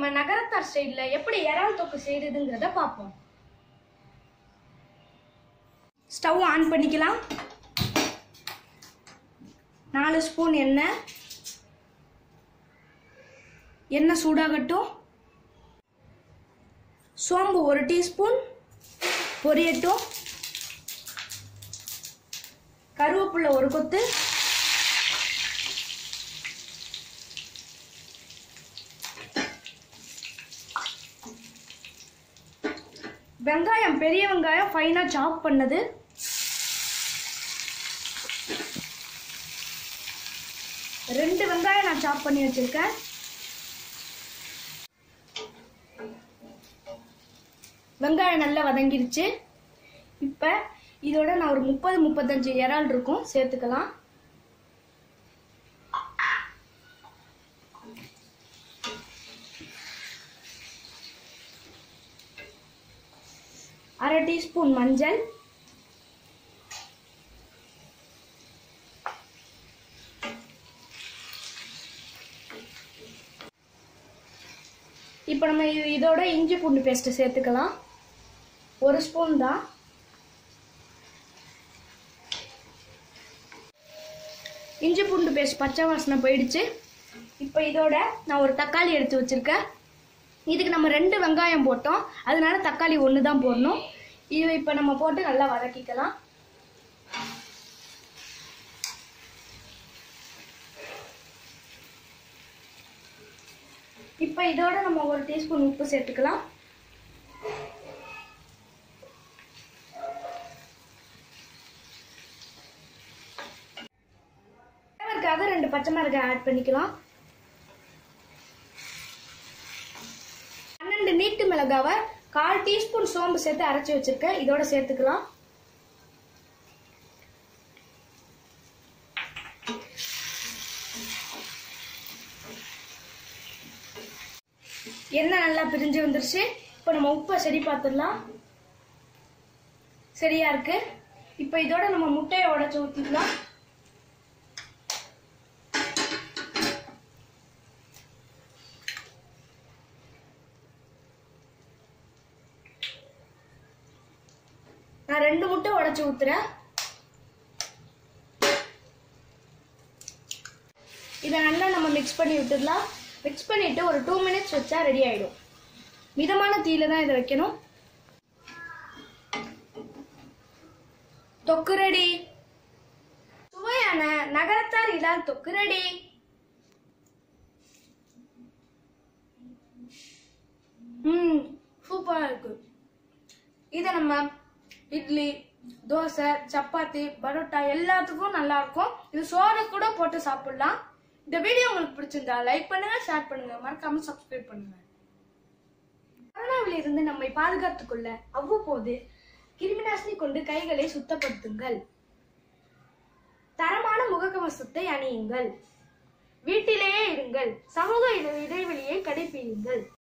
நம்ம நகரத்தார் ஸ்டைலில் எப்படி இறால் தொக்கு செய்யறதுங்கிறத பார்ப்போம் ஸ்டவ் ஆன் பண்ணிக்கலாம் நாலு ஸ்பூன் எண்ணெய் எண்ணெய் சூடாகட்டும் சோம்பு ஒரு டீஸ்பூன் பொரியட்டும் கருவேப்பிலை ஒரு கொத்து வெங்காயம் பெரிய வெங்காயம் ஃபைனாக சாப் பண்ணது ரெண்டு வெங்காயம் நான் சாப் பண்ணி வச்சிருக்கேன் வெங்காயம் நல்லா வதங்கிருச்சு இப்போ இதோட நான் ஒரு முப்பது முப்பத்தஞ்சு இறால் இருக்கும் சேர்த்துக்கலாம் அரை டீஸ்பூன் மஞ்சள் இப்போ நம்ம இது- இதோட இஞ்சி பூண்டு பேஸ்ட் சேர்த்துக்கலாம் ஒரு ஸ்பூன் தான் இஞ்சி பூண்டு பேஸ்ட் பச்சை வாசனை போயிடுச்சு இப்போ இதோட நான் ஒரு தக்காளி எடுத்து வச்சிருக்கேன் இதுக்கு நம்ம ரெண்டு வெங்காயம் போட்டோம் அதனால தக்காளி ஒன்று தான் போடணும் இது இப்போ நம்ம போட்டு நல்லா வதக்கிக்கலாம் இப்போ இதோட நம்ம ஒரு டீஸ்பூன் உப்பு சேர்த்துக்கலாம் ஃப்ளேவருக்காக ரெண்டு பச்சை மிளகாய் ஆட் பண்ணிக்கலாம் பன்னெண்டு நீட்டு மிளகாவை கால் டீஸ்பூன் சோம்பு சேர்த்து அரைச்சி வச்சிருக்கேன் இதோட சேர்த்துக்கலாம் எண்ணெய் நல்லா பிரிஞ்சு வந்துருச்சு இப்போ நம்ம உப்பை சரி பார்த்துடலாம் சரியா இருக்கு இப்போ இதோட நம்ம முட்டையை உடைச்சு ஊற்றிக்கலாம் நான் ரெண்டு முட்டை உடைச்சு ஊத்துறேன் இதை நல்லா நம்ம மிக்ஸ் பண்ணி விட்டுடலாம் மிக்ஸ் பண்ணிட்டு ஒரு டூ மினிட்ஸ் வச்சா ரெடி ஆயிடும் மிதமான தீயில தான் இதை வைக்கணும் தொக்கு ரெடி சுவையான நகரத்தார் இறால் தொக்கு ரெடி ம் சூப்பரா இருக்கு இதை நம்ம இட்லி தோசை சப்பாத்தி பரோட்டா எல்லாத்துக்கும் நல்லா இருக்கும் இது சோறு கூட போட்டு சாப்பிடலாம் இந்த வீடியோ உங்களுக்கு பிடிச்சிருந்தா லைக் பண்ணுங்க ஷேர் பண்ணுங்க மறக்காம சப்ஸ்கிரைப் பண்ணுங்க கொரோனாவில் இருந்து நம்மை பாதுகாத்துக் கொள்ள அவ்வப்போது கிருமிநாசினி கொண்டு கைகளை சுத்தப்படுத்துங்கள் தரமான முகக்கவசத்தை அணியுங்கள் வீட்டிலேயே இருங்கள் சமூக இடை- இடைவெளியை கடைபிடியுங்கள்